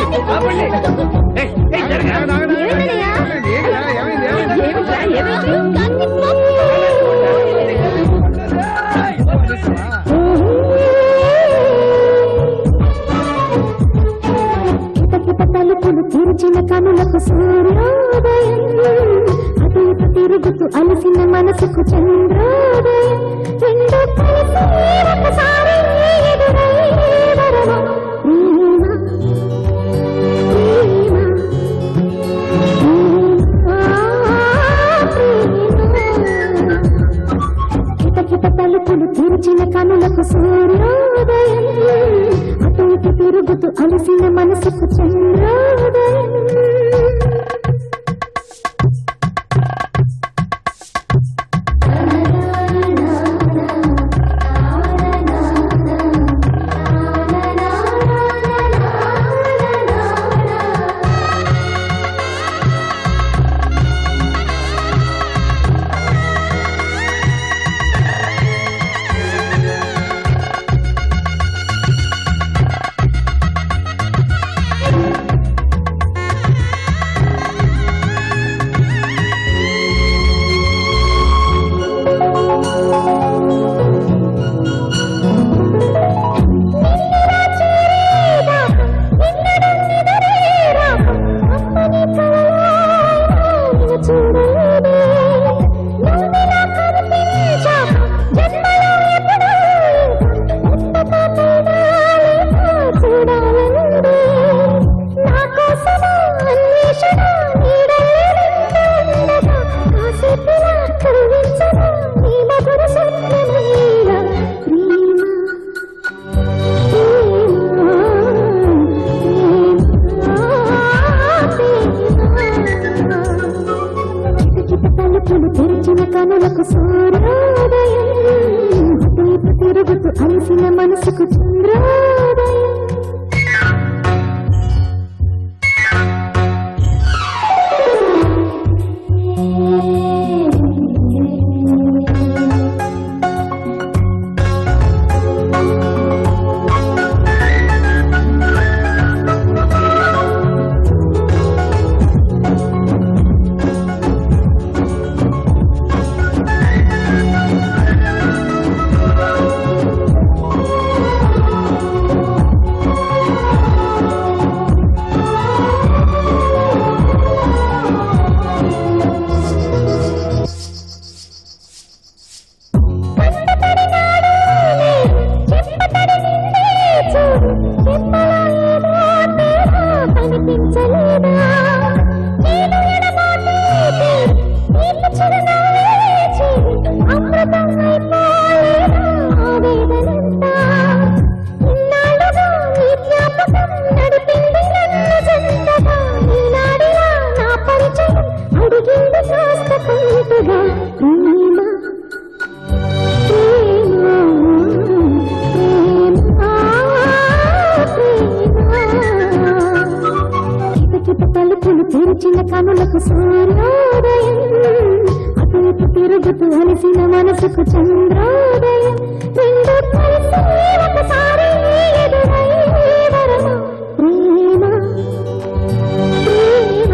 కిటకిట తలుపులు తెరిచిన కనులకు సూర్యోదయం అటు ఇటు తిరుగుతూ అలసిన మనసుకు చంద్రోదయం రెండు కలిసి ఒకసారి ఎదురై వరమ ప్రేమ కిటకిట తలుపులు తెరిచిన కనులకు సూర్యోదయం అటు ఇటు తిరుగుతూ అలసిన మనసుకు చంద్రోదయం తలుపులు తెరిచిన కనులకు సూర్యోదయం దీపు తిరుగుతూ అలసిన మనసుకు చంద్రోదయం అడిగింది కాస్త కొంతగా ప్రేమ తలుపులు తెరిచిన కనులకు సూర్యోదయం అటు ఇటు తిరుగుతూ అలసిన మనసుకు చంద్రోదయం రెండు కలిసి ఒకసారి ఎదురై వరమ ప్రేమ ప్రేమ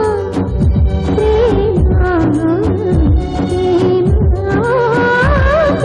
ప్రేమ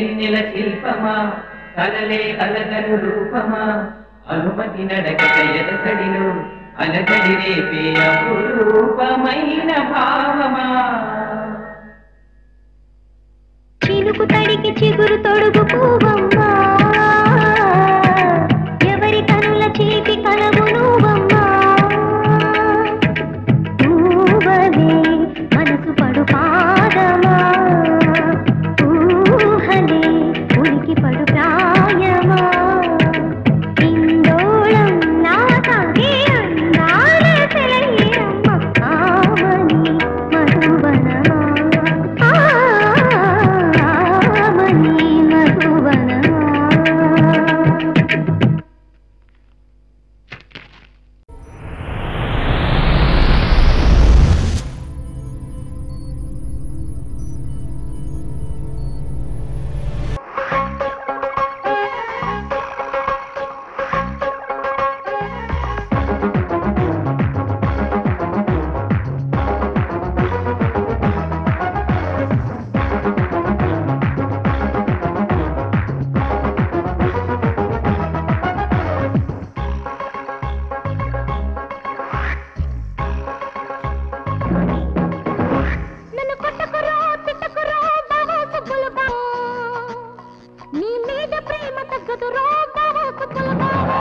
వెన్నెల శిల్పమా కలలే అలగను రూపమా అనుమతి నడక ఎదసడిలో అలజడి రేపే అపురూపమైన భావమా చినుకు తడికి చిగురు తొడుగు పూవమ్మా ఎవరి కనుల చీపి కలవు నువ్వమ్మా పూవలే మనసు పడు పాదమా ఊహలే ఉనికి పడు ప్రాయమా ఇందోళం నా సాగే అందాల సెలయేరమ్మ ఆమని మధువనమా ఆమని మధువనమా నన్ను కొట్టకురా తిట్టకురా బావా సుబ్బుల బావా నీ మీద ప్రేమ తగ్గదురా బావా సుబ్బుల బావా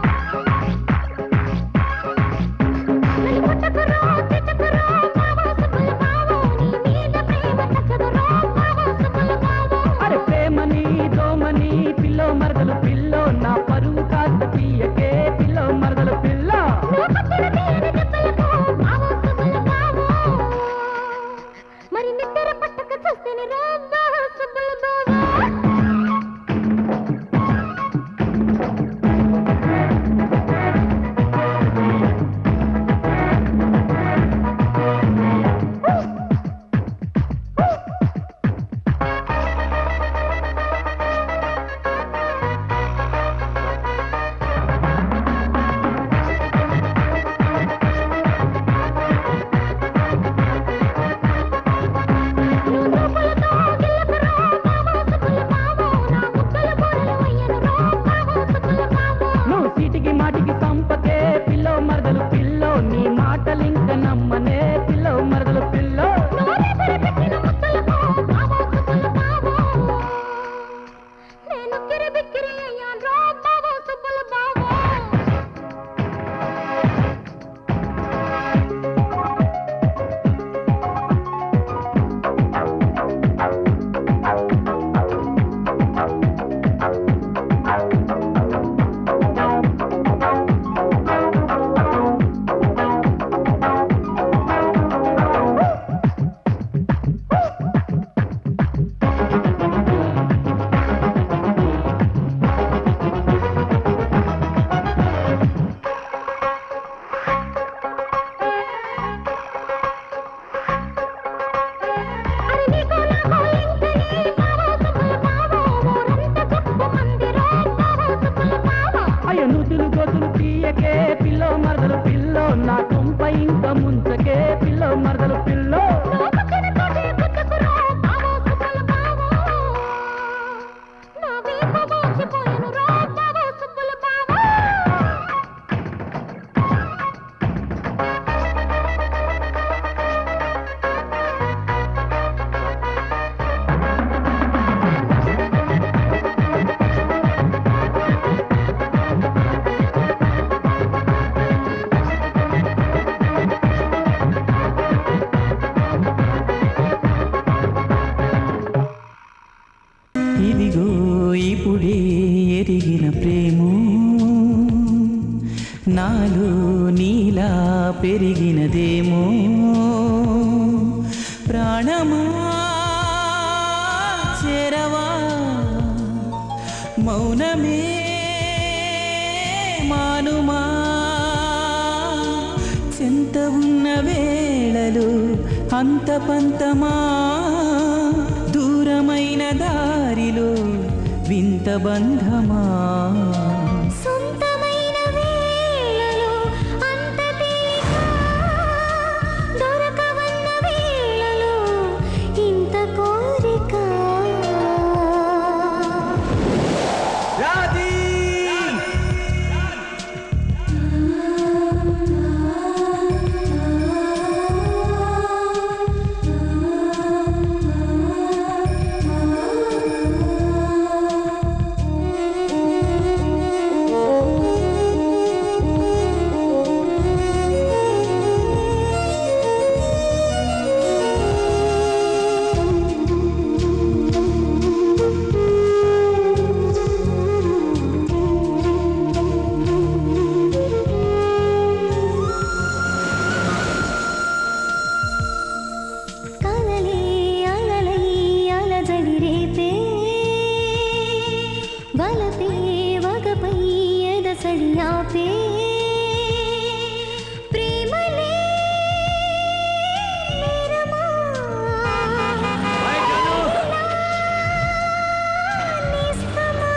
నన్ను కొట్టకురా తిట్టకురా బావా సుబ్బుల బావా నీ మీద ప్రేమ తగ్గదురా బావా సుబ్బుల బావా అరే ప్రేమని దోమని పిల్లో మరదలు పిల్లో నా పరువు కాస్త తీయకే పిల్లో మరదలు పిల్ల నువ్వు కొట్టిన తీయని దెబ్బలకు బావా సుబ్బుల బావా మరి నిద్ర పట్టక చూస్తేనే రా బావా సుబ్బుల బావా నువ్వు చూపులతో గిల్లకురా బావా సుబ్బుల బావా నా ముక్కల బోరలు అయ్యనురా బావా సుబ్బుల బావా నువ్వు సీటికి మాటికి సంపకే పిల్లో మరదలు పిల్లో నీ మాటలింక నమ్మనే పిల్లో మరదలు పిల్లో నోరే పెరిపెట్టిన ముద్దలకు బావా సుబ్బుల బావా నేను కిరిబిక్కిరి అయ్యాను రా బావా సుబ్బుల బావా అరే నీకు నాకు లింకని బావా సుబ్బుల బావా ఊరంతా చెప్పు మందిరా బావా సుబ్బుల బావా అయ్యో నుదులు గొదులు తీయకే పిల్లో మరదలు పిల్లో నా కొంప ఇంక ముంచకే పిల్లో మరదలు పిల్లో నువ్వు పక్కన తోటే గుద్దకురా బావా సుబ్బుల బావా నా వీపు మోసిపోయెను రా బావా సుబ్బుల బావా ఇదిగో ఇప్పుడే ఎరిగిన ప్రేమో నాలో నీలా పెరిగినదేమో ప్రాణమా చేరవా మౌనమే మానుమా చెంత ఉన్న వేళలు అంత పంతమా దూరమైన దారిలో వింత బంధమా సొంతమైన వేళలో అంత తేలిక దొరకవన్న వేళలో ఇంత కోరిక రాస్తే ప్రేమలే నేరమా నేస్తమా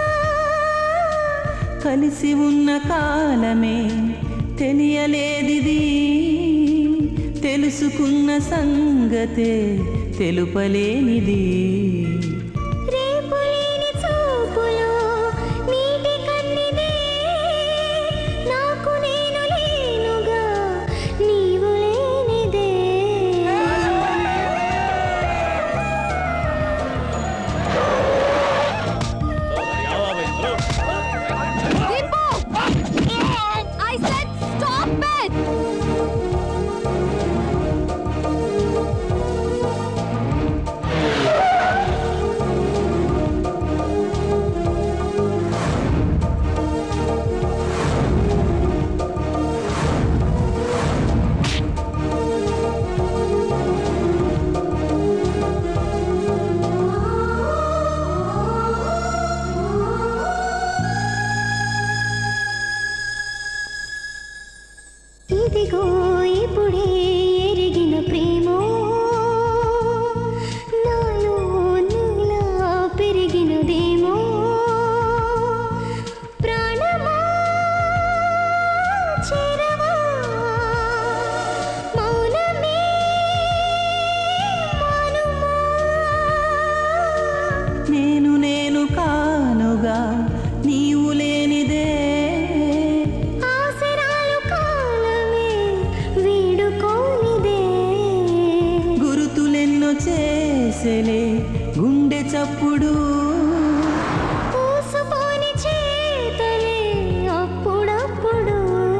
కలిసి ఉన్న కాలమే తెలియలేదిది తెలుసుకున్న సంగతే తెలుపలేనిది రేపు లేని చూపులు నీటి కన్నిదే నాకు నేను లేనుగా నీవు లేనిదే I said stop it! ఇదిగో ఇప్పుడే ఎరిగిన ప్రేమో నాలో నీలా పెరిగినదేమో ప్రాణమా చేరవా మౌనమే మౌనమా నేను నేను కానుగా నీవు లేనిదే ఆసరాలు కాలమే వీడుకోనిదే గురుతులెన్నో చేసెలే గుండె చప్పుడు పూసుకొని చేతలే అప్పుడప్పుడు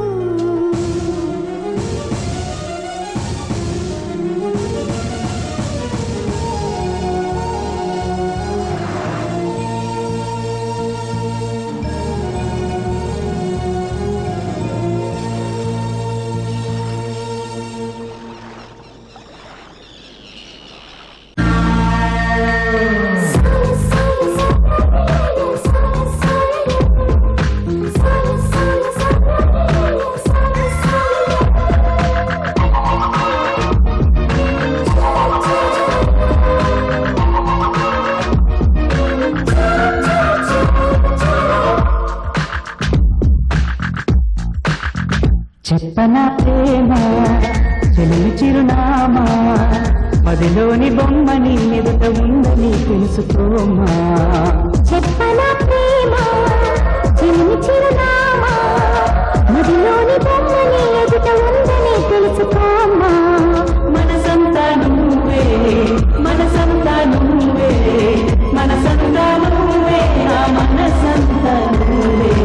చెప్పన ప్రేమ చెల్లి చిరునామా పదిలోని బొమ్మని ఎదుట ఉందని తెలుసుకోమా చెప్పన ప్రేమ చిన్ని చిరునామా మదిలోని బొమ్మని ఎదుట ఉందని తెలుసుకోమ్మా మనసంతా నువ్వే మనసంతా నువ్వే మనసంతా నువ్వే నా మనసంతా నువ్వే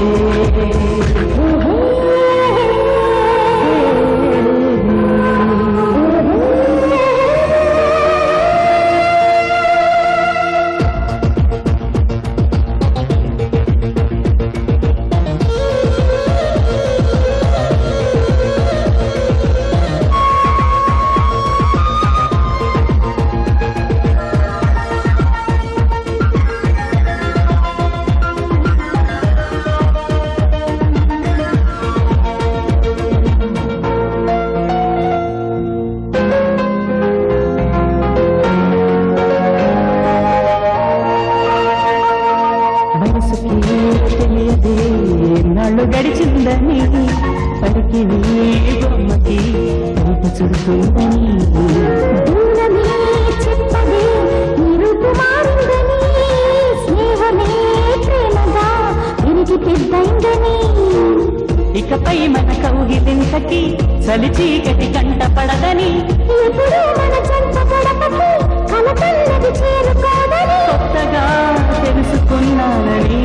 వయసుకి తెలియదే నాళ్ళు గడిచిందని పడికి నీ బొమ్మకి రూప చుడుతుందని దూరమే చెప్పదే నీ రూపు మారిందని స్నేహమే ప్రేమగా విరిగి పెద్దయిందని ఇకపై మన కౌగిలింతకి చలి చీకటి కంట పడదని ఎప్పుడూ మన చెంత గడపకి కలకన్నది చేరుకోదని కొత్తగా తెలుసుకున్నానని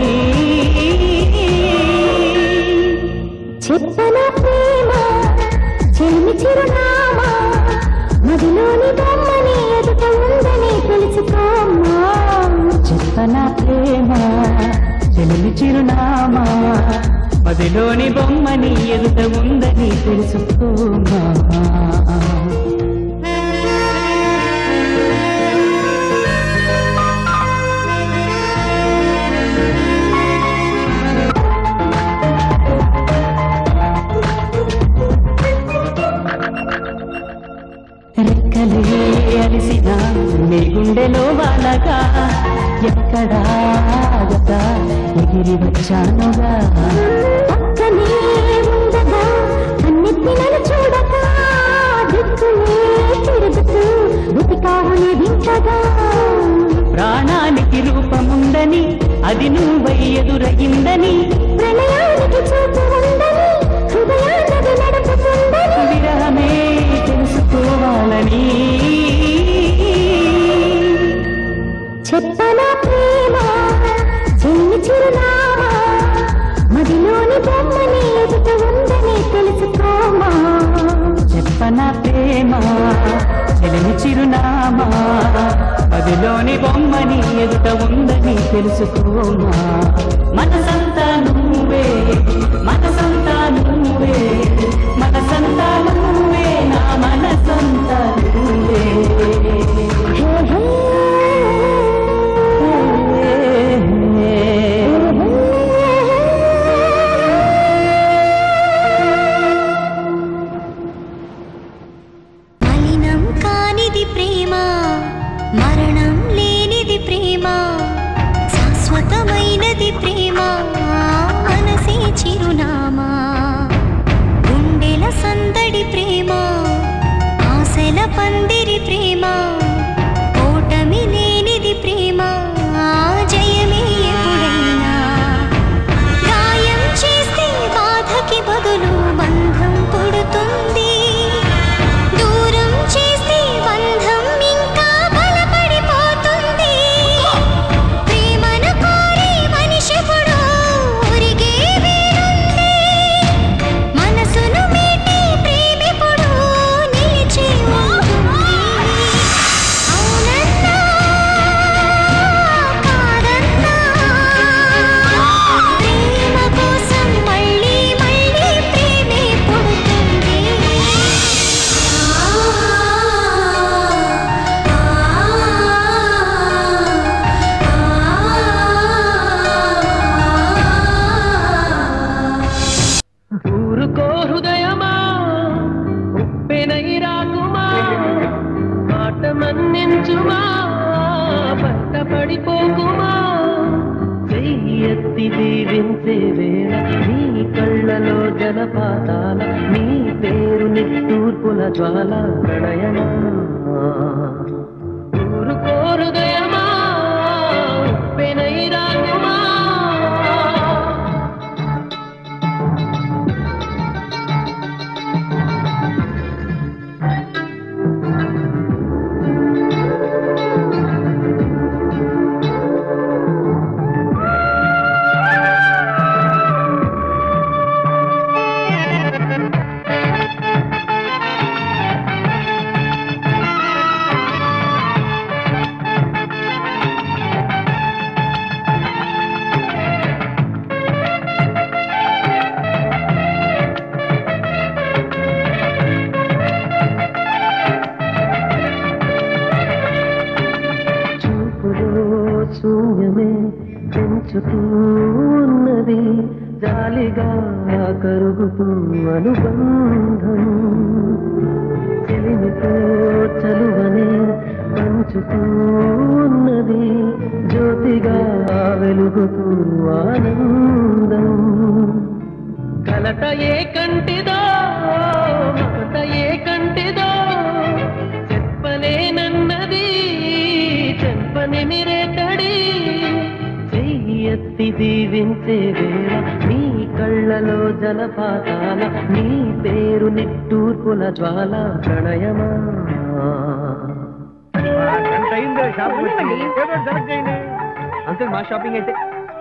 చెప్పన ప్రేమ చెల్లి చిరునామా మదిలోని బొమ్మని ఎదుట ఉందని తెలుసుకోమ్మా చెప్పన ప్రేమ చెల్లి చిరునామా పదిలోని బొమ్మని ఎదుట ఉందని తెలుసుకోమా ఆ ఆగక ఎగిరి వచ్చానుగా పక్కనే ఉండగా కన్నెత్తి నన్ను చూడక దిక్కులే తిరుగుతూ వెతికావునే వింతగా ప్రాణానికి రూపముందని అది నువ్వై ఎదురయిందని ప్రణయానికి చూపు ఉందని హృదయానికి నడుపుతుందని విరహమే తెలుసుకోవాలని చెప్పన ప్రేమ చెల్లి చిరునామా మదిలోని బొమ్మని ఎదుట ఉందని తెలుసుకోమా చెప్పన ప్రేమ చెలిమి చిరునామా అదిలోని బొమ్మని ఎదుట ఉందని తెలుసుకోమా మనసంతా నువ్వే మనసంతా నువ్వే మనసంతా నువ్వే నా మనసంతా నువ్వే హే హే మలినం కానిది ప్రేమ మరణం లేనిది ప్రేమ శాశ్వతమైనది ప్రేమ మనసే చిరునామా గుండెల సందడి ప్రేమ ఆశల పందిరి ప్రేమ ఓటమి లేనిది ప్రేమ జయమే ఎప్పుడైనా గాయం చేస్తే బాధకి బదులు బంధం పుడుతుంది దూరం చేస్తే బంధం ఇంకా బలపడిపోతుంది ప్రేమను కోరి మనిషిపుడు ఒరిగే వీరుంది మనసును మీటి ప్రేమిపుడు నిలిచి ఉంటుంది అవునన్నా కాదన్నా ప్రేమ కోసం మళ్ళీ మళ్ళీ ప్రేమే పుడుతుంది ఊరుకో హృదయమా ఉప్పెనై రాకుమా మాట మన్నించుమా పట్ట పడిపోకుమా చెయ్యి ఎత్తి దీవించే వేళ నీ కళ్ళలో జలపాతాల నీ పేరు నిట్టూర్పుల జ్వాల ప్రణయమా ఊరుకో హృదయమా ఉప్పెనై రాకుమా చూపులో శూన్యమే పెంచుతూ ఉన్నది జాలిగా కరుగుతూ అనుబంధం చెలిమితో చలువనే పంచుతూ ఉన్నది జ్యోతిగా వెలుగుతూ ఆనందం కలత ఏ కంటిదో మమత ఏ కంటిదో చెప్పలేనన్నది చెప్పని మిరేతడి చెయ్యి ఎత్తి దీవించే వేళ నీ కళ్ళలో జలపాతాల నీ పేరు నిట్టూర్పుల జ్వాల ప్రణయమా గంట అయిందో షాప్ ఏదో సెలెక్ట్ చేయండి అంకుల్ మా షాపింగ్ అయితే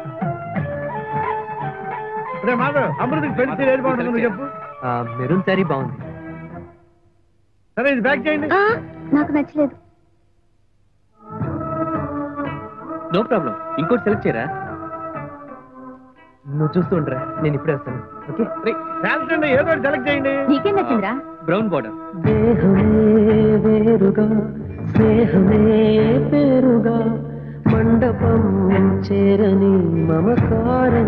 రే మాధవ్ అమృతకి పెళ్లి చీర ఏది బాగుంటుందో నువ్వు చెప్పు మెరూన్ శారీ బాగుంది సరే ఇది ప్యాక్ చేయండి ఆ, నాకు నచ్చలేదు నో ప్రాబ్లం ఇంకోటి సెలెక్ట్ చేయరా నువ్వు చూస్తూ ఉండరా నేను ఇప్పుడే వస్తాను ఓకే ఫ్యాన్స్ అండి ఏదో ఒకటి సెలెక్ట్ చేయండి నీకేం నచ్చిందిరా బ్రౌన్ బార్డర్ దేహమే వేరుగా స్నేహమే పేరుగా మండపం చేరని మమకారం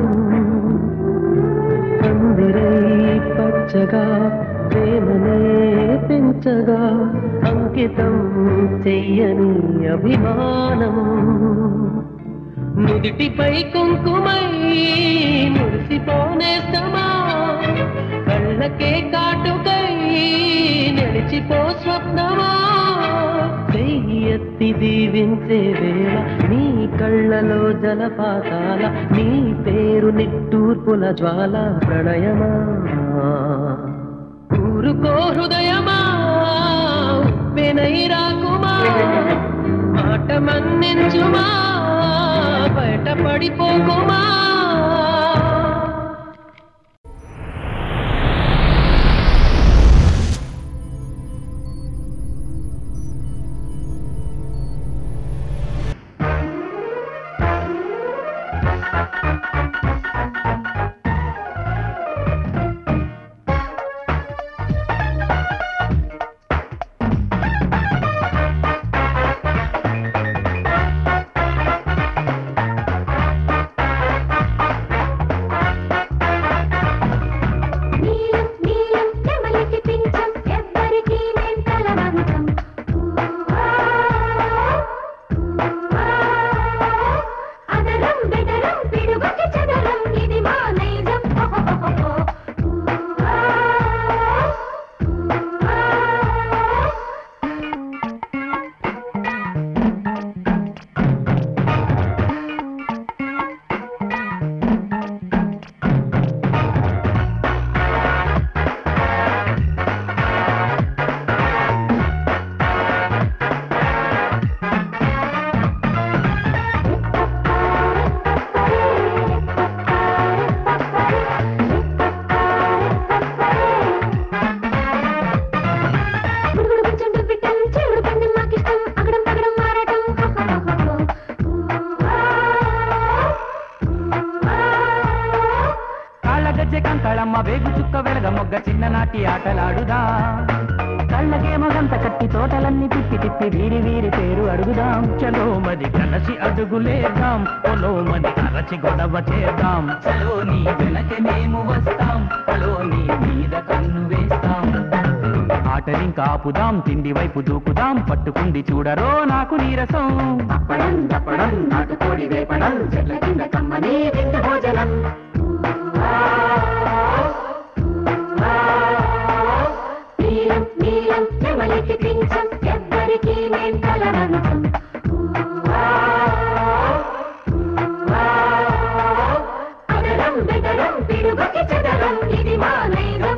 పందిరై పచ్చగా ప్రేమనే పెంచగా అంకితం చెయ్యని అభిమానం నుదిటిపై కుంకుమై మురిసిపోనేస్తమా కళ్ళకే కాటుకై నడిచిపో స్వప్నమా చెయ్యి ఎత్తి దీవించే వేళ నీ కళ్ళలో జలపాతాల నీ పేరు నిట్టూర్పుల జ్వాల ప్రణయమా ఊరుకో హృదయమా ఉప్పెనై రాకుమా మాట మన్నించుమా బయట పడిపోకుమా నీలం నీలం నెమలికి పించం ఎవ్వరికీ మెంటల మంచం అదరం బెదరం పిడుగుకి చదరం ఇది మా నైజం గుడుగుడు కొంచెం బిట్టం చెవుడు పందెం మాకిష్టం అగడం పగడం మారటం కాళ్ళ గజ్జె కంకళమ్మ వేగు చుక్క వెలగ మొగ్గ చిన్ననాటి ఆటలాడుదా కళ్ళకేమో గంత కట్టి తోటలన్నీ తిప్పి తిప్పి వీరి వీరి పేరు అడుగుదాం చలో మది కలసి అడుగులేద్దాం పొలో మది అరచి గొడవ చేద్దాం చలో నీ వెనక మేము వస్తాం పొలో నీ మీద కన్ను వేస్తాం ఆటలింకా ఆపుదాం తిండి వైపు దూకుదాం పట్టుకుంది చూడరో నాకు నీరసం తప్పడం తప్పడం నాటుకోడి వేపడం చెట్ల కింద కమ్మని విందు భోజనం నీలం నీలం నెమలికి పించం ఎవ్వరికీ మెంటల మంచం అదరం బెదరం పిడుగుకి చదరం ఇది మా నైజం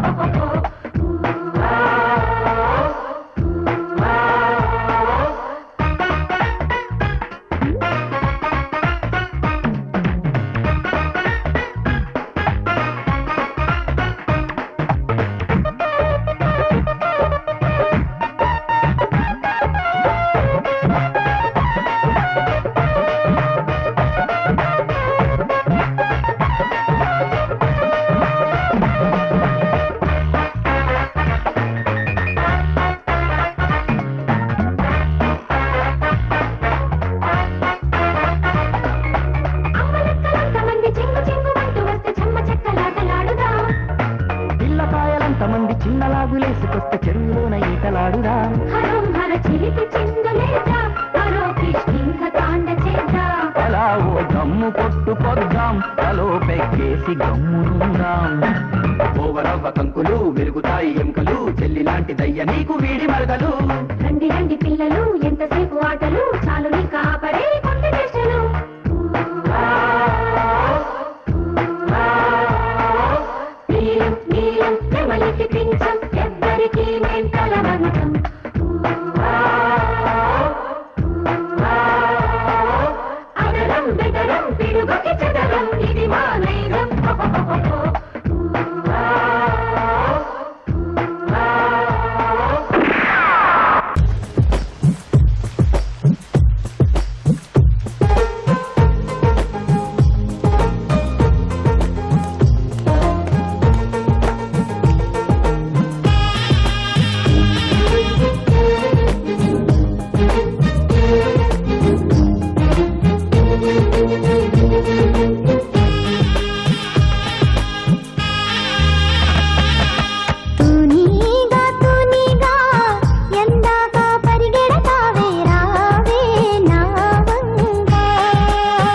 అమ్మలక్కలంతమంది చెంగు చెంగు అంటూ వస్తే చెమ్మ చెక్కలాటలాడుదాం పిల్లకాయలంతమంది చిన్నలాగులేసుకొస్తే చెరువులోన ఈతలాడుదాం హరం హర చిలిపి చిందులేద్దాం మరో కృష్ణింక కాండ చేద్దాం అలా ఓ గమ్ము కొట్టుకొద్దాం తలో పెగ్గేసి గమ్మునుందాం ఓవరవ్వ కంకులు వెలుగుతాయి ఎముకలు చెల్లి లాంటి దయ్య నీకు వీడి మరదలు రండి రండి పిల్లలు ఎంతసేపు ఆటలు చాలు నీ కాపడే కొన్ని చేష్టలు నీలం నీలం నెమలికి పించం ఎవ్వరికీ మెంటల మంచం అదరం బెదరం పిడుగుకి చదరం ఇది మా నైజం తూనీగా తూనీగా ఎందాక పరిగెడతావే రావే నా వంగా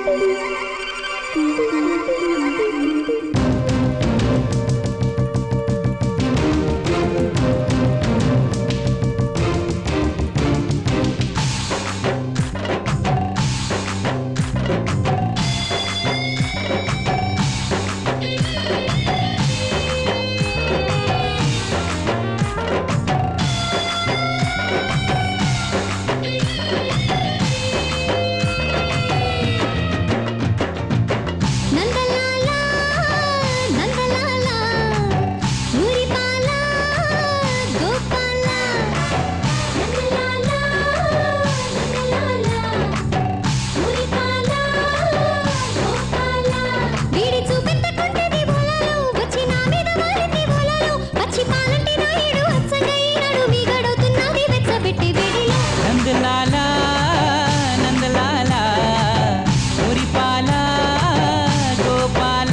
నందలాల నందలాల ఊరిపాల గోపాల నందలాల నందలాల ఊరిపాల గోపాల వీడి చూపెట్టకుంటది బోలలో వచ్చి నా మీద వారింది బోలలో పచ్చి పాలంటి నాయుడు అచ్చగా ఈనాడు మీగడవుతున్నది వెచ్చబెట్టి వేడిలో నందలాల నందలాల మురిపాల గోపాల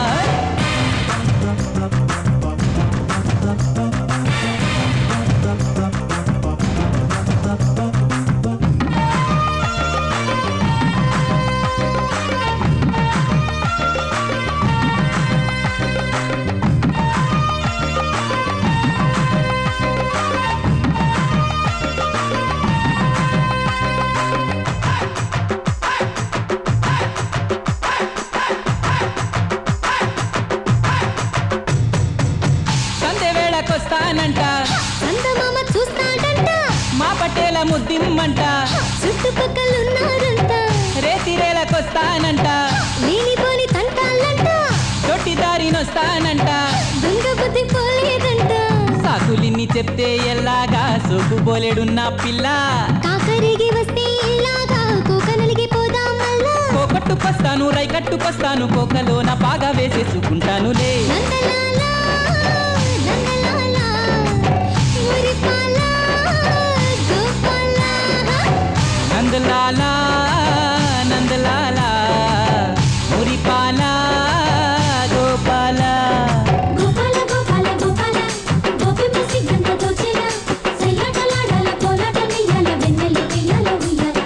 సంధ్య వేళకొస్తానంట చందమామ చూస్తాడంట మా పటేల ముద్దిమ్మంట చుట్టుపక్కలున్నారంట రేతిరేలకొస్తానంట లేనిపోని తంటాలంట తొట్టి దారినొస్తానంట దొంగ బుద్ధి పోలేదంట సాకులిన్ని చెప్తే ఎల్లాగా సోకుపోలేడున్న పిల్ల కాకరిగి వస్తే ఇలాగా కోక నలిగిపోదాం మళ్ళా కోకట్టుకొస్తాను రైకట్టుకొస్తాను కోకలోన బాగా వేసేసుకుంటానులే నందలాల నందలాల ఊరిపాల గోపాల నందలాల నందలాల మురిపాల గోపాల గోపాల గోపాల గోపాల గోపి ముసి గంట దోచెల సయ్యాటలాడాల కోలాట వెయ్యాల వెన్నెల వెయ్యాల ఉయ్యాల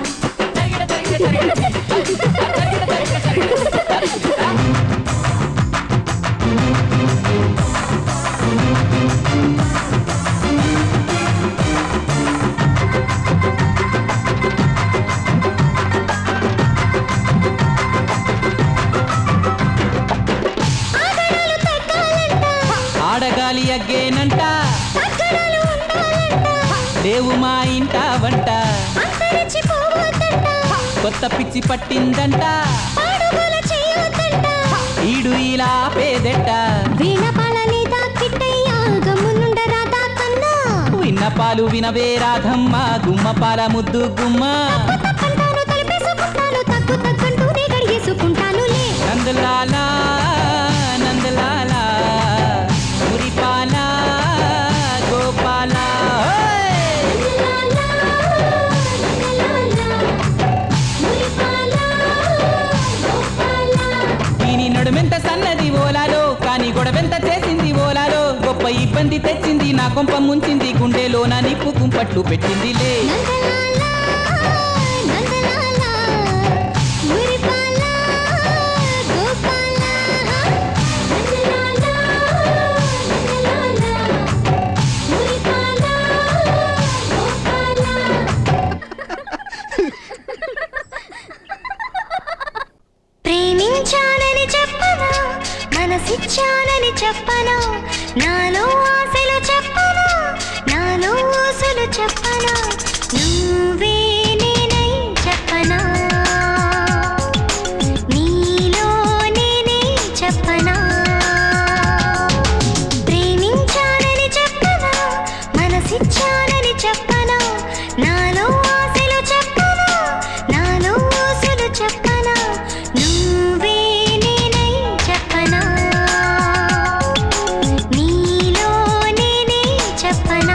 ఆగడాలు తగ్గాలంట ఆడగాలి అగ్గేనంట అక్కడాలు ఉండాలంట లేవు మా ఇంట వంట అంతరించిపోవద్దంట కొత్త పిచ్చి పట్టిందంట పాడుగోల చేయొద్దంట ఈడు ఇలా పేదెట్ట వీణ పాలని దాకిట్టయ్యా గమ్మునుండరాదా కన్నా విన్న పాలు వినవే రాధమ్మ గుమ్మ పాల ముద్దు గుమ్మ తప్పంటాను తలిపేసుకుంటాను తగ్గు తగ్గంటూనే గడిగేసుకుంటానులే నందలాల నందలాల మురిపాల గోపాల ఓయ్! దీని నడుమెంత సన్నది ఓలాలో కానీ గొడవెంత చేసింది ఓలాలో గొప్ప ఇబ్బంది తెచ్చింది నా కొంప ముంచింది గుండెలో నా నిప్పు కుంపట్లు పెట్టిందిలే ప్రేమించానని చెప్పనా మనసిచ్చానని చెప్పనా నాలో ఆశలు చెప్పనా నాలో ఊసులు చెప్పనా నువ్వే నేనై చెప్పనా నీలో నేనే చెప్పనా ప్రేమించానని చెప్పనా మనసిచ్చానని చెప్పనా నాలో ఆశలు చెప్పనా నాలో ఊసులు చెప్పనా నువ్వే నేనై చెప్పనా నీలో నేనే చెప్పనా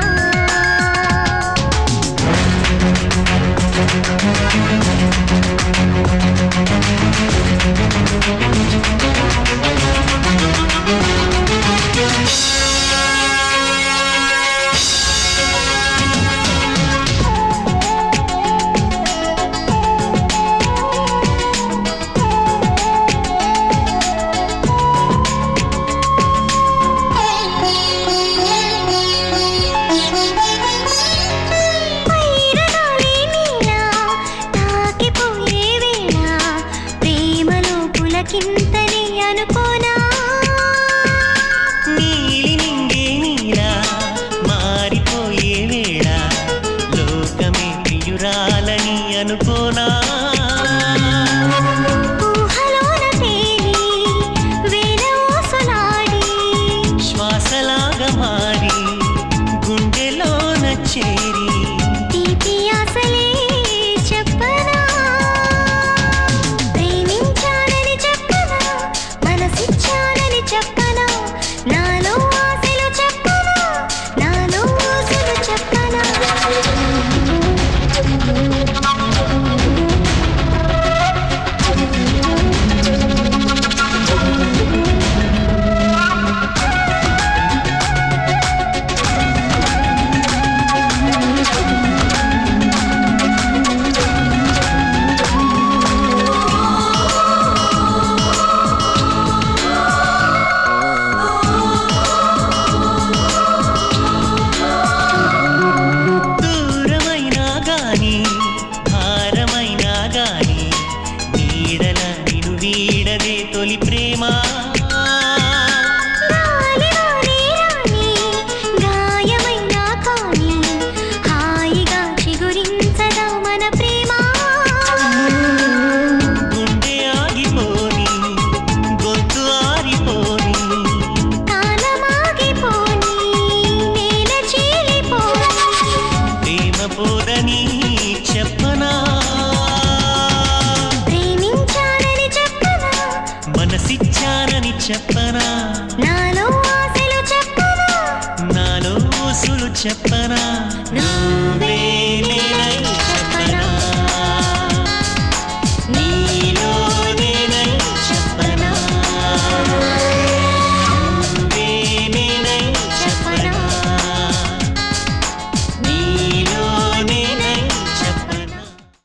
చేరి తీపి ఆశలే చెప్పనా ప్రేమించానని చెప్పనా మనసిచ్చానని చెప్పనా నాలో ఆశలు చెప్పనా నాలో ఆశలు చెప్పనా దూరమైనా గాని భారమైనా గాని నీడల నిను వీడదే తొలి ప్రేమ గాలిలోనే రాని గాయమైనా కానీ హాయిగా చిగురించదా మన ప్రేమ గుండె ఆగిపోని గొంతు ఆరిపోని కాలమాగిపోని నేల చీలిపోని ప్రేమ పోదని చెప్పనా ప్రేమించానని చెప్పనా మనసిచ్చానని చెప్పనా నాలో ఆశలు చెప్పనా నాలో ఊసులు చెప్పనా నువ్వే నేనై చెప్పనా నీలో నేనై చెప్పనా నువ్వే నేనై చెప్పనా నీలో నేనై చెప్పనా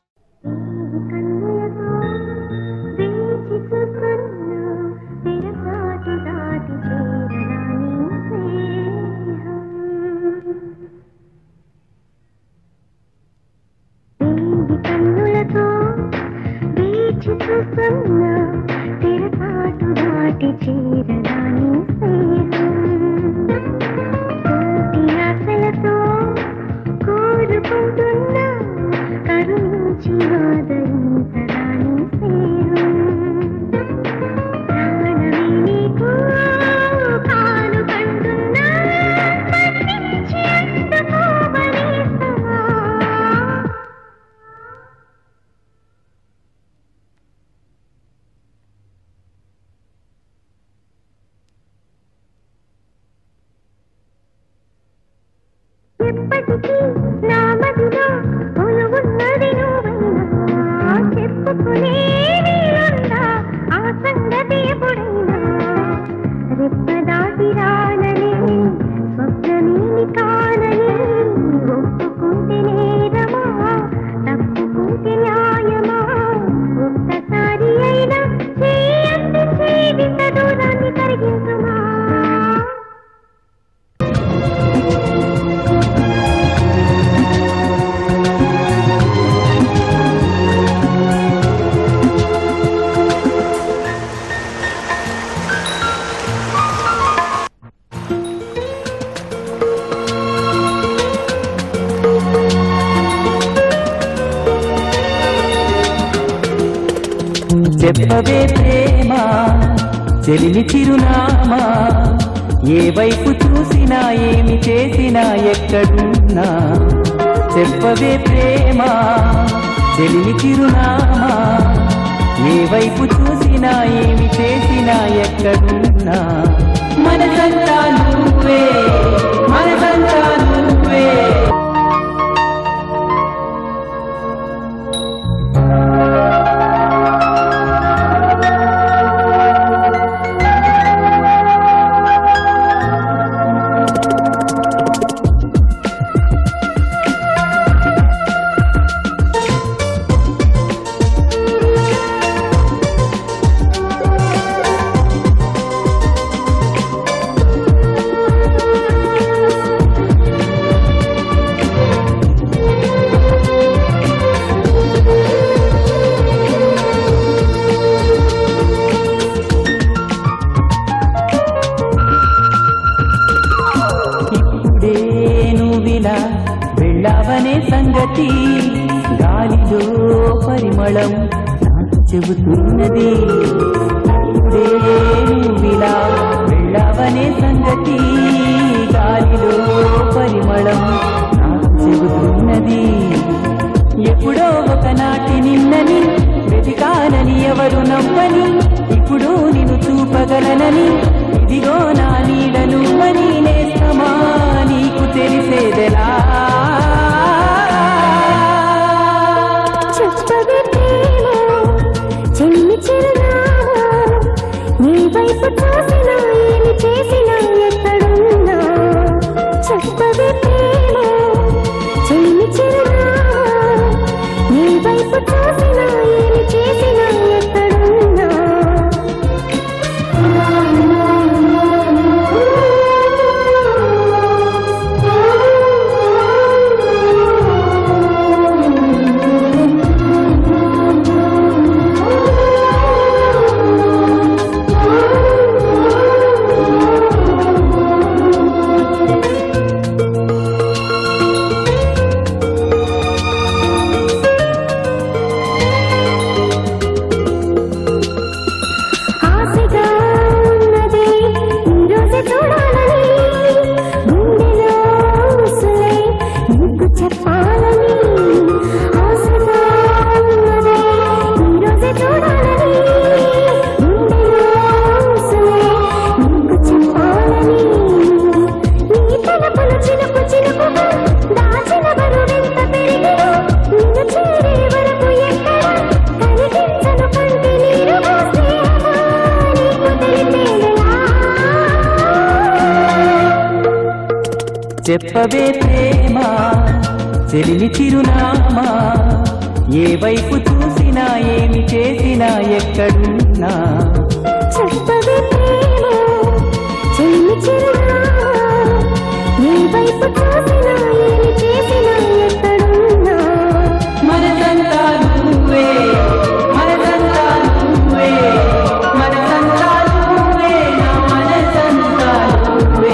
కన్నులతో వేచి చూస్తున్నా తెరచాటు దాటి చేరడాని స్నేహం కోటి ఆశలతో కోరుకుంటున్నా కరుణించి ఆదరించడాని స్నేహం ప్రాణమే నీకు కానుకంటున్నా మన్నించి అందుకోవనేస్తమా ఎప్పటికీ నా మదిలో కొలువున్నది నువ్వైనా చెప్పుకునే వీలుందా ఆ సంగతి ఎప్పుడైనా రెప్ప దాటి రానని స్వప్నమేమి కానని ఒప్పుకుంటే నేరమా తప్పుకుంటే న్యాయమా ఒక్కసారి అయినా చేయండి జీవిత దూరాన్ని కరిగించుమా చెప్పవే ప్రేమ చెలిని చిరునామా ఏ వైపు చూసినా ఏమి చేసినా ఎక్కడున్నా చెప్పవే ప్రేమ చెలిని చిరునామా ఏ వైపు చూసినా ఏమి చేసినా ఎక్కడున్నా మనసంతా నువ్వే మనసంతా నువ్వే ఇప్పుడే నువ్విలా వెళ్ళావనే సంగతి గాలిలో పరిమళం నాకు చెబుతున్నది ఇప్పుడే నువ్విలా వెళ్ళావనే సంగతి గాలిలో పరిమళం నాకు ఎవరు నవ్వని ఇప్పుడు నిన్ను చూపగలనని ఇదిగో నా నీడ నువ్వని నేస్తమా నీకు తెలిసేదెలా చెప్పవే ప్రేమ చెల్లి చిరునామా నీ వైపు చూసినా ఏమి చేసినా ఎక్కడున్నా చెప్పవే ప్రేమ చెల్లి చిరునామా నీ వైపు చూసినా ఏమి చేసినా ఎక్కడున్నా ఆశగా ఉన్నది ఈరోజు చూడాలని గుండెలో ఊసులే నీకు చెప్పాలని ఆశగా ఉన్నది ఈరోజు చూడాలని గుండెలో ఊసులే నీకు చెప్పాలని నీ తలపులు చినుకు చినుకుగా దాచిన బరువెంత పెరిగినా నిన్ను చేరే వరకు ఎక్కడ కనిపించను కంటి నీరుగా స్నేహమా నీకు తెలిపేదెలా చెప్పవే ప్రేమ చెలిమి చిరునామా ఏ వైపు చూసినా ఏమి చేసినా ఎక్కడున్నా చెప్పవే ప్రేమ చెల్లి చిరునామా నీ వైపు చూసినా ఏమి చేసినా ఎక్కడున్నా మనసంతా నువ్వే మనసంతా నువ్వే మనసంతా నువ్వే నా మనసంతా నువ్వే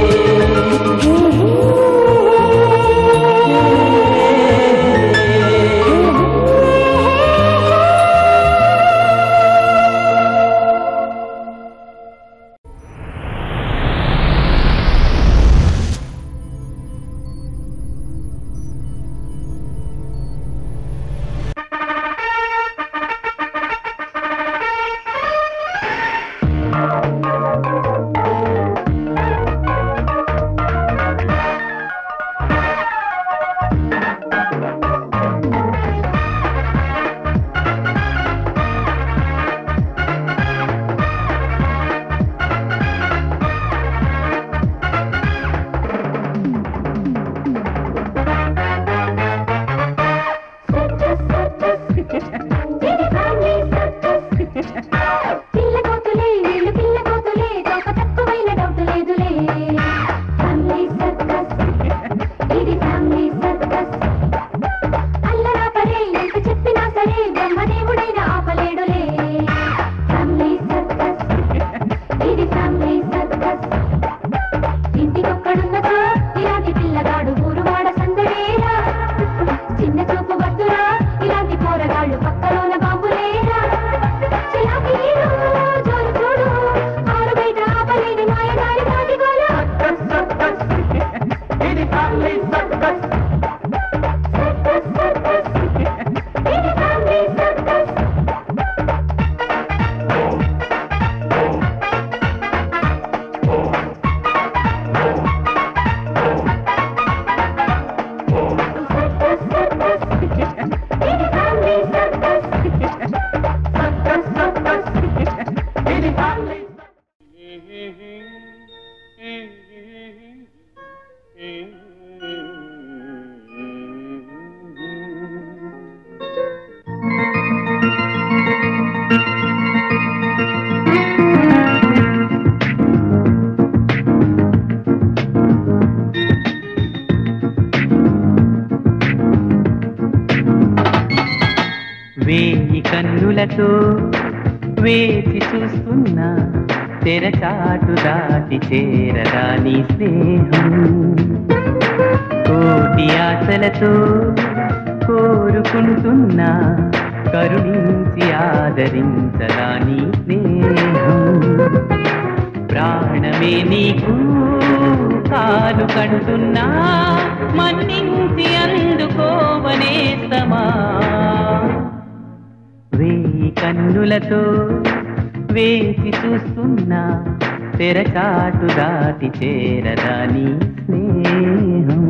పిల్ల కోతులే వీళ్ళు పిల్ల కోతులే తోక తక్కువైన డౌట్ లేదులే ఫ్యామిలీ సర్కస్ ఇది ఫ్యామిలీ సర్కస్ అల్లరా పడే ఎంత చెప్పినా సరే బ్రహ్మదేవుడైన ఆపలేడులే ఫ్యామిలీ సర్కస్ ఇది ఫ్యామిలీ సర్కస్ ఇంటికొక్కడున్నదో ఇలాంటి పిల్లగాడు ఊరువాడ సందడేరా చిన్న చూపు వద్దురా ఇలాంటి పోరగాళ్ళు పక్కలోన బాంబులేరా చిలాకి హీరో, జోరు చూడు ఆరు బయట ఆపలేని మాయదారి పాటిగోలు ఇది ఫ్యామిలీ సర్కస్ సర్కస్ సర్కస్ ఇది ఫ్యామిలీ సర్కస్ సర్కస్ సర్కస్ ఇది ఫ్యామిలీ సర్కస్ సర్కస్ సర్కస్ ఇది ఫ్యామిలీ వేయి కన్నులతో వేచి చూస్తున్నా తెరచాటు దాటి చేరదా నీ స్నేహం కోటి ఆశలతో కోరుకుంటున్నా కరుణించి ఆదరించదా నీ స్నేహం ప్రాణమే నీకు కాలు కంటున్నా మన్నించి అందుకోవనేస్తమా వేయి కన్నుల కన్నులతో వేచి చూస్తున్నా తెరచాటు దాటి చేరదాని స్నేహం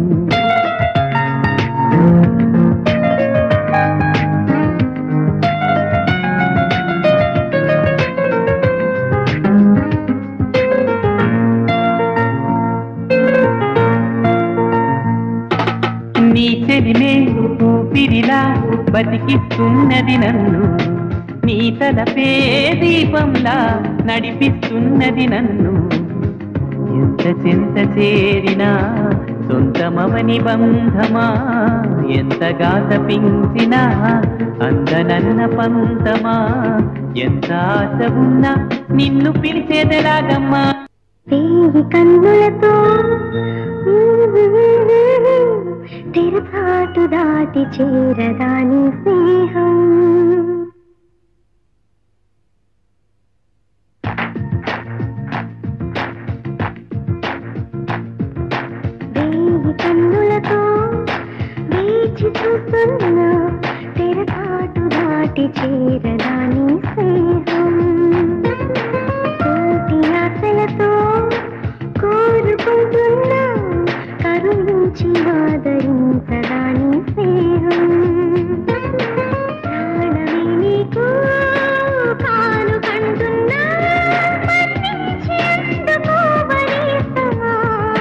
నీ చెలిమే ఊపిరిలా బతికిస్తున్నది నన్ను నీ తలపే దీపంలా నడిపిస్తున్నది నన్ను ఎంత చింత చేరినా సొంతమవని బంధమా ఎంతగా తపించినా అందనన్న పంతమా ఎంత ఆశ ఉన్నా నిన్ను పిలిచేదెలాగమ్మా వేయి కన్నులతో తెరచాటు దాటి చేరదాని స్నేహం వేయి కన్నులతో వేచి చూస్తున్నా తెరచాటు దాటి చేరదాని స్నేహం కోటి ఆశలతో కోరుకుంటున్నా కరుణించి ఆదరించదాని స్నేహం ప్రాణమే నీకు కాను కంటున్నా మన్నించి అందుకోవనేస్తమా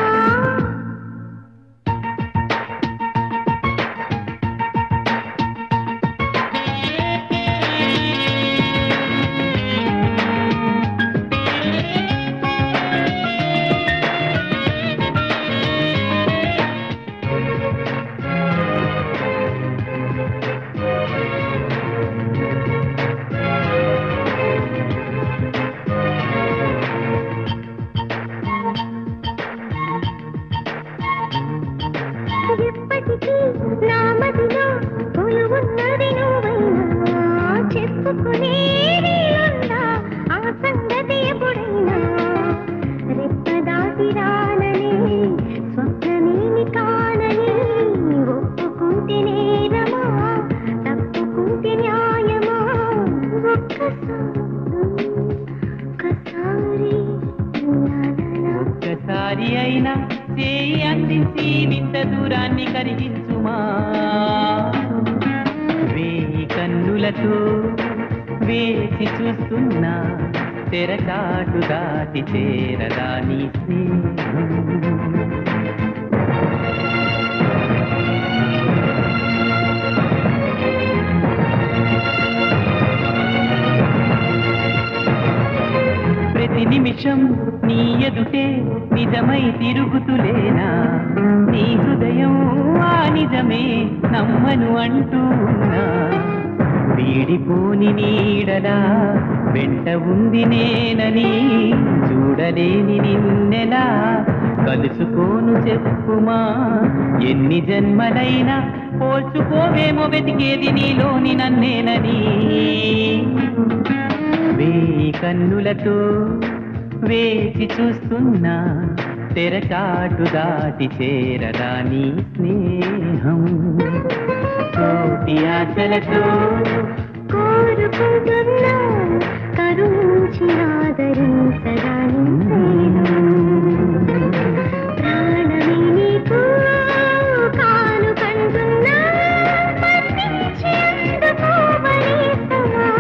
ఎప్పటికీ నా మదిలో కొలువున్నది నువ్వైనా చెప్పుకునే వీలుందా ఆ సంగతి ఎప్పుడైనా రెప్ప దాటి రానని స్వప్నమేమి కానని ఒప్పుకుంటే నేరమా తప్పుకుంటే న్యాయమా ఒక్కసారి ఒక్కసారి నాననా ఒక్కసారి అయినా చేయి అందించి వింత దూరాన్ని కరిగించుమా వేయి కన్నులతో వేచి చూస్తున్నా తెరచాటు దాటి చేరదాని స్నేహం ప్రతి నిమిషం నీ ఎదుటే నిజమై తిరుగుతులేనా నీ హృదయం ఆ నిజమే నమ్మను అంటూ ఉన్నా వీడిపోని నీడలా వెంట ఉంది నేనని చూడలేని నిన్నెలా కలుసుకోను చెప్పుమా ఎన్ని జన్మలైనా పోల్చుకోవేమో వెతికేది నీలోని నన్నేనని వేయి కన్నులతో వేచి చూస్తున్నా తెరచాటు దాటి చేరదాని స్నేహం కోటి ఆశలతో కోరుకుంటున్నా కరుణించి ఆదరించదాని స్నేహం ప్రాణమే నీకు కాను కంటున్నా మన్నించి అందుకోవనేస్తమా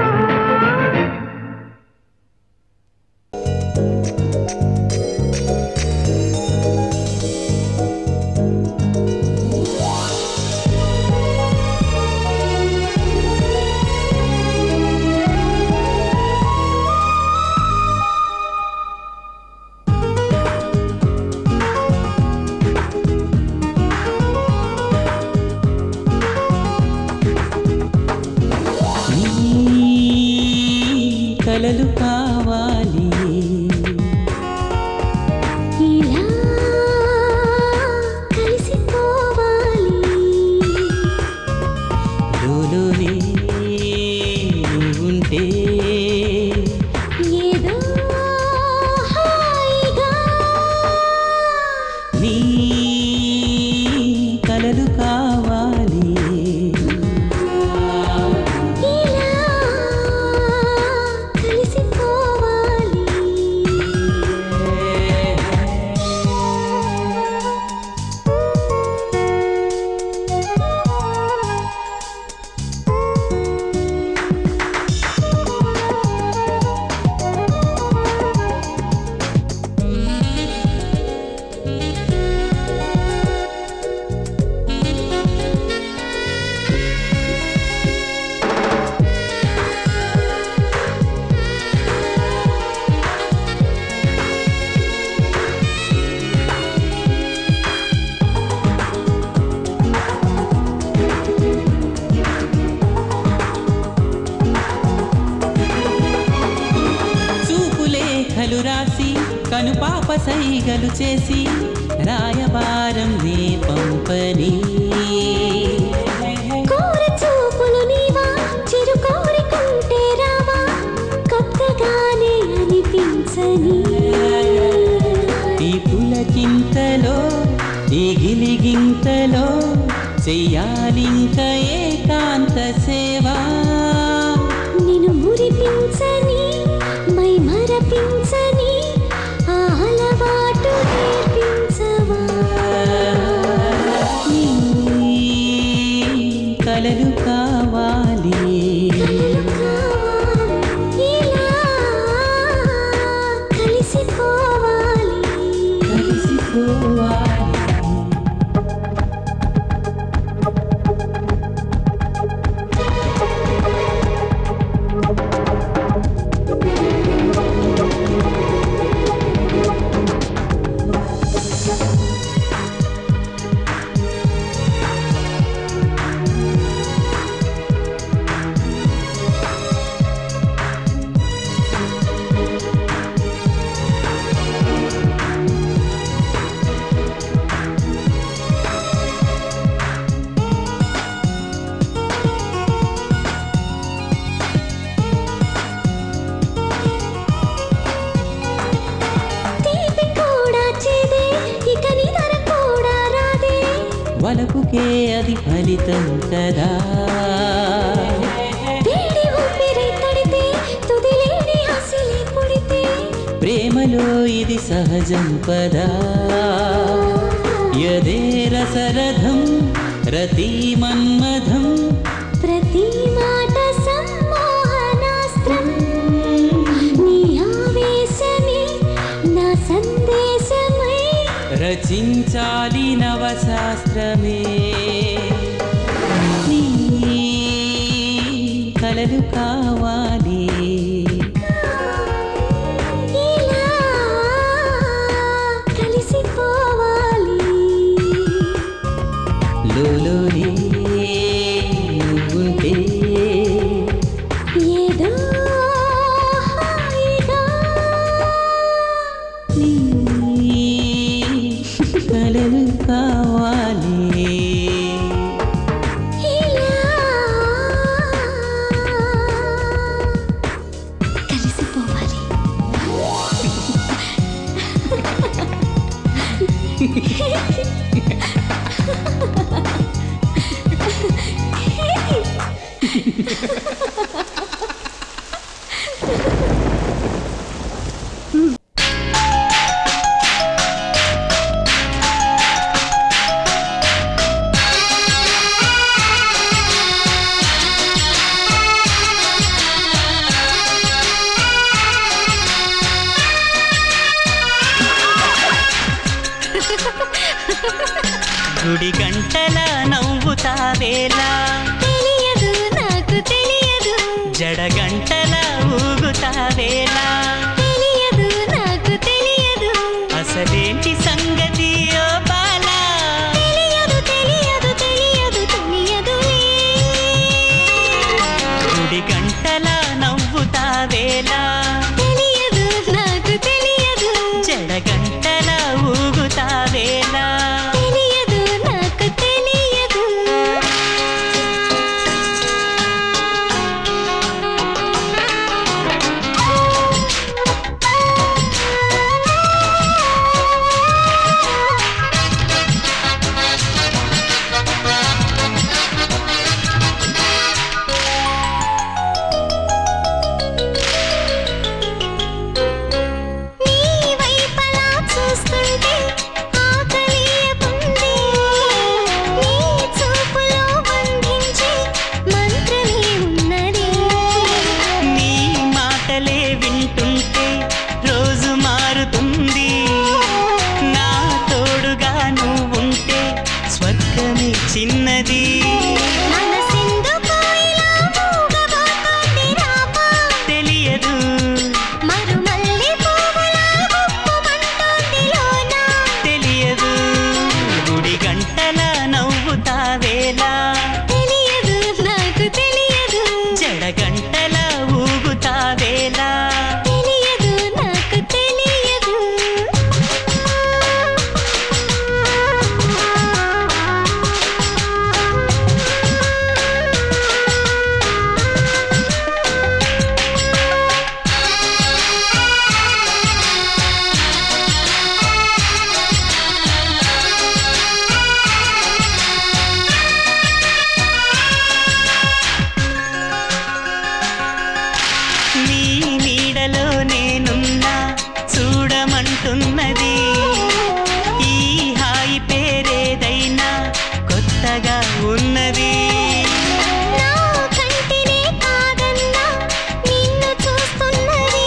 నీ కలలు కావాలి ఇలా కలిసిపోవాలి లోలోనే ఉంటే ఏదో హాయిగా నీ కలలు కావాలి ఇలా కను పాప సైగలు చేసి రాయబారం నే పంపని కోర చూపులు నీవా చిరు కోరికుంటే రావా కొత్తగానే అనిపించని ఈ పులకింతలో ఈ గిలిగింతలో చెయ్యాలింక ఏకాంత సేవా నిన్ను మురిపించని మై మరపించని ఆ అలవాటు నేర్పించవా నీ కలలు కావాలి ఇలా కలిసిపోవాలి కలిసిపోవాలి తీపి కూడా చేదే ఇక నిదర కూడా రాదే వలపుకే అది ఫలితం కదా వేడి ఊపిరి తడితే తుదిలేని ఆశలే పుడితే ప్రేమలో ఇది సహజం పదా యదే రసరథం రతి మన్మథం ప్రతి మాట సమ్మోహనాస్త్రం నీ ఆవేశమే నా సందేశమై రచించాలి నవశాస్త్రమే నీ కలలు కావాలి ఇలా కలిసిపోవాలి లోలోనే నువ్వుంటే ఏదో హాయిగా నీ కలలు కావాలి ఇలా కలిసిపోవాలి గుడి గంటల నవ్వుతావేలా తెలియదు నాకు తెలియదు జడ గంటల ఊగుతావేలా తెలియదు నాకు తెలియదు అసలేంటి సంగతి ఓ బాలా తెలియదు తెలియదు తెలియదు తెలియదులే గుడి గంటల నవ్వుతావేలా తెలియదు నాకు తెలియదు జడ గంటల ఊగుతావేలా తెలియదు నాకు తెలియదు నీ వైపలా చూస్తుంటే ఆకలియకుంది నీ చూపులో బంధించే మంత్రమే ఉన్నది నీ మాటలే వింటుంటే రోజు మారుతుంది నా తోడుగా నువ్వుంటే స్వర్గమే చిన్నది మనసెందుకో ఇలా మూగబోతోంది రామా తెలియదు మరుమల్లె పువ్వులా గుప్పుమంటోంది లోనా తెలియదు గుడి గంటల నవ్వుతావేలా తెలియదు నాకు తెలియదు జడ గంటల ఊగుతావేలా తెలియదు నాకు తెలియదు ఉన్నది నా కంటినే కాదన్నా నిన్ను చూస్తున్నది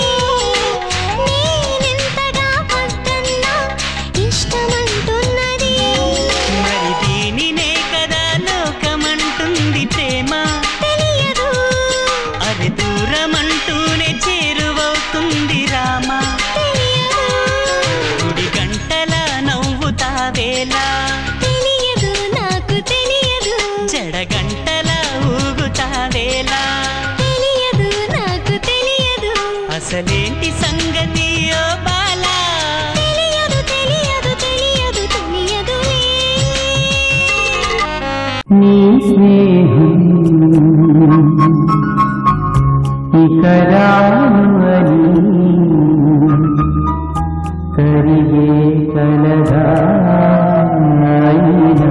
నేనెంతగా వద్దన్నా ఇష్టమంటున్నది మరి దీనినే కదా లోకమంటుంది ప్రేమ తెలియదు అది దూరమంటూనే చేరువవుతుంది రామా తెలియదు గుడి గంటల నవ్వుతావేలా తెలియదు నాకు తెలియదు జడ గంటల ఊగుతావేలా తెలియదు నాకు తెలియదు అసలేంటి సంగతి ఓ బాలా తెలియదు తెలియదు తెలియదు తెలియదులే నీ స్నేహం ఇక రానువని కరిగే కలదా అయినా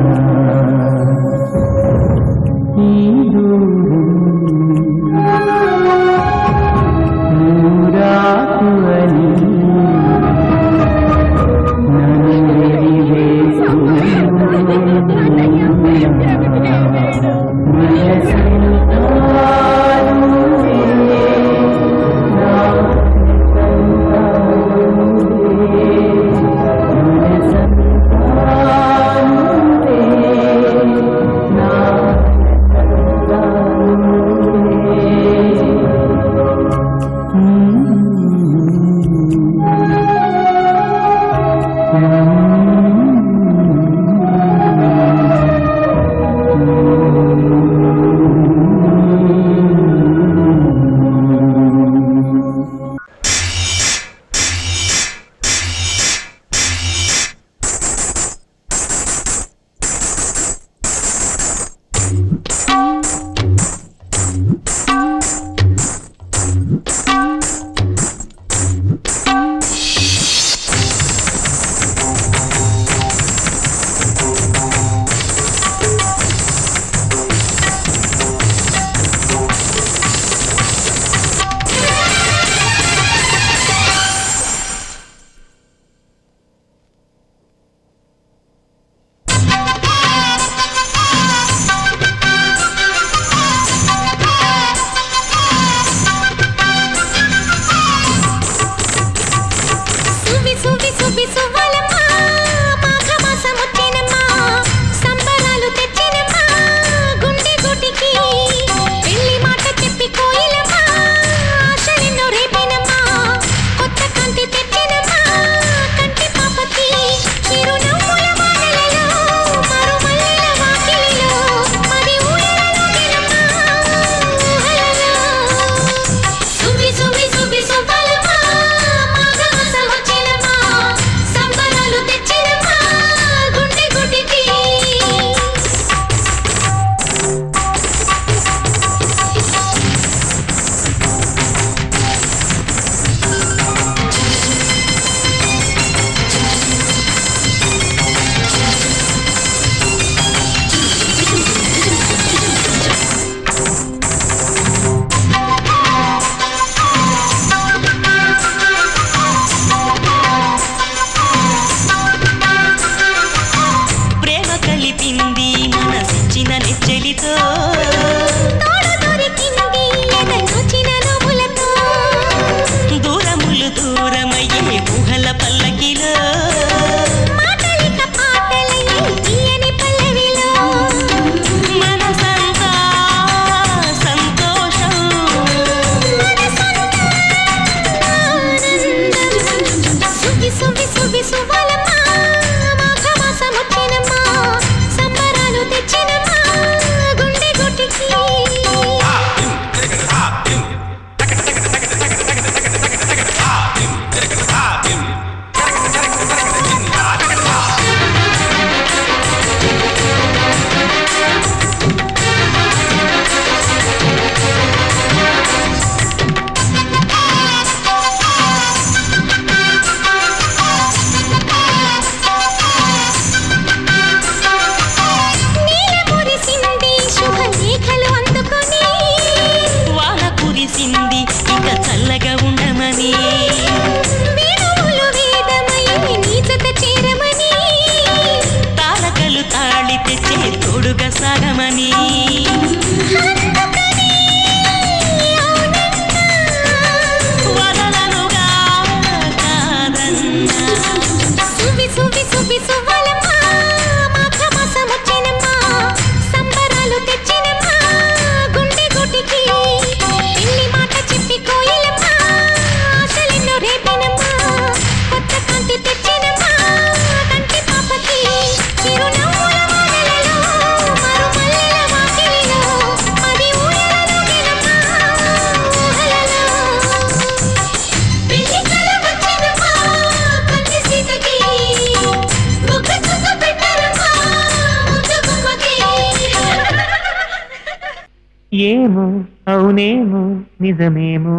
ఈ దూరం నూరాకువని నన్ను సువి సువి సువి సువ్వలమ్మ మాఘమాసం వచ్చినమ్మ సంబరాలు తెచ్చినమ్మ గుండె గుటికి పెళ్లి మాట చెప్పి కోయిలమ్మ ఆశలెన్నో రేపినమ్మ కొత్త కంటి తెచ్చినమ్మ కంటి పాపకి చిరునవ్వుల వానలలో మరుమల్లెల వాకిలిలో మరి ఊయలలోగినమ్మ ఊహలలో సువి సువి సువి సువ్వలమ్మ మాఘమాసం వచ్చినమ్మ సంబరాలు తెచ్చినమ్మ గుండె గుటికి ప్రేమ కలిపింది మనసిచ్చిన నెచ్చెలితో తోడు దొరికింది ఎదనొచ్చిన నవ్వులతో దూరములు దూరమయ్యే ఊహల పల్లకిలో మాటలిక పాటలయ్యే తీయని పల్లవిలో మనసంతా సంతోషం సువి సువి సువి సువ్వలమ్మ మాఘమాసం వచ్చినమ్మ సంబరాలు తెచ్చినమ్మ గుండె గుటికి నిజమని వదలనుగా కాదన్నా సువి సువి సువి సువ్వలమ్మా మాఘ మాసం వచ్చేనమ్మా సంబరాలు తెచ్చినమ్మా గుండె గుటికి పెళ్లి మాట చెప్పి కోయిలమ్మా ఆశలెన్నో రేపినమ్మా కొత్త కాంతి తెచ్చినమ్మా కంటి పాపకి చిరునవ్వుల వానలలో మరుమల్లెల వాకిలిలో అది ఊయలలోగినమ్మా ఊహలలో పెళ్లి కల వచ్చినమ్మా కన్ని సీతకి బుగ్గ చుక్క పెట్టారమ్మా ముద్దు గుమ్మకి ఏమో అవునేమో నిజమేమో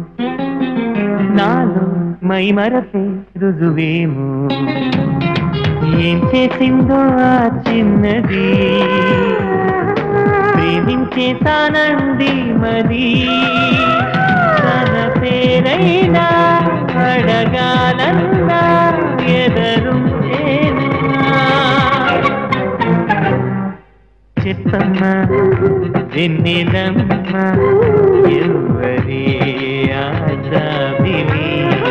నాలో మై మరపే రుజువేమో ఏం చేసిందో ఆ చిన్నది ప్రేమించేతానంది మది తన పేరైనా అడగాలన్నా ఎదరుంటేనా చెప్పమ్మ వెన్నెలమ్మ ఎవరి ఆజాబిలి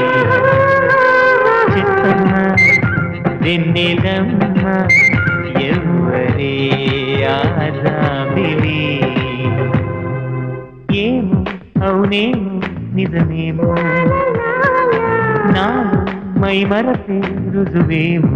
చెప్పమ్మ వెన్నెలమ్మ ఎవరి ఆజాబిలి ఏమో అవునేమో నిజమేమో నాలో మై మరపే రుజువేమో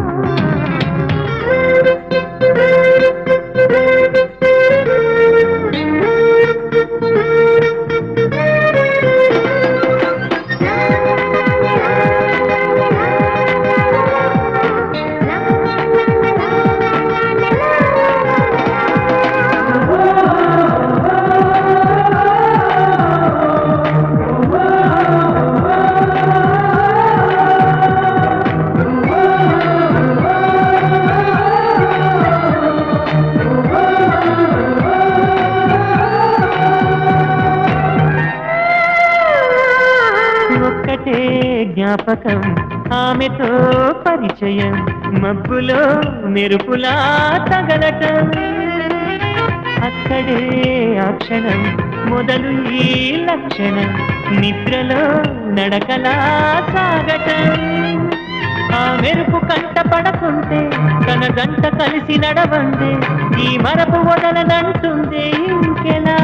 ఒక్కటే జ్ఞాపకం ఆమెతో పరిచయం మబ్బులో మెరుపులా తగలటం అక్కడే ఆ క్షణం మొదలు ఈ లక్షణం నిద్రలో నడకలా సాగటం ఆ మెరుపు కంట పడకుంటే తన గంట కలిసి నడవందే ఈ మరపు వదలదంటుంది ఇంకెలా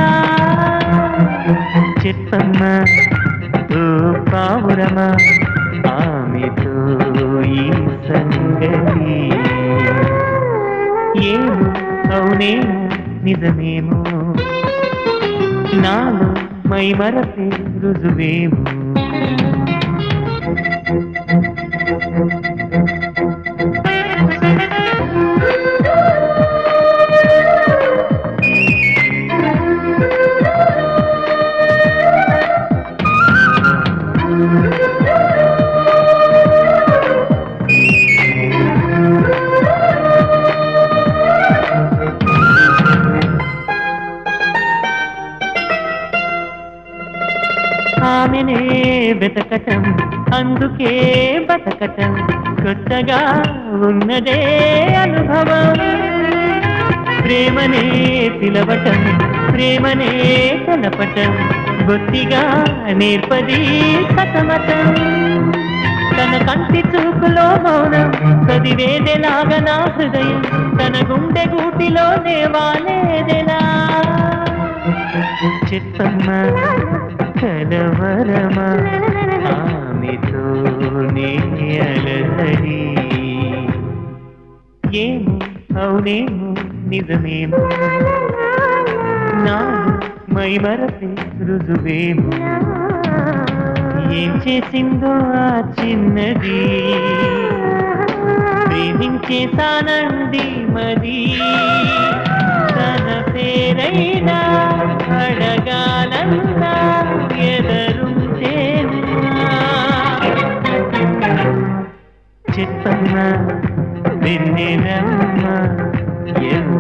చెప్పమ్మా ఓ పావురమా ఆమెతో ఈ సంగతి ఏమో అవునేమో నిజమేమో నాలో మై మరపే రుజువేమో ఆమెనే వెతకటం అందుకే బతకటం కొత్తగా ఉన్నదే అనుభవం ప్రేమనే పిలవటం ప్రేమనే కలపటం బొత్తిగా నేర్పది సతమతం తన కంటి చూపులో మౌనం చదివేదెలాగా నా హృదయం తన గుండె గూటిలో దేవాలేదెలా చెప్పమ్మా కలవరమా ఆమెతో నీ అలసడి ఏమో అవునేమో నిజమేమో నాలో మై మరపే రుజువేమో ఏం చేసిందో ఆ చిన్నది ప్రేమించేసానంది మది తన పేరైనా అడగాలన్నా ఎదరుంటేనా చెప్పమ్మా వెన్నెలమ్మ ఎవ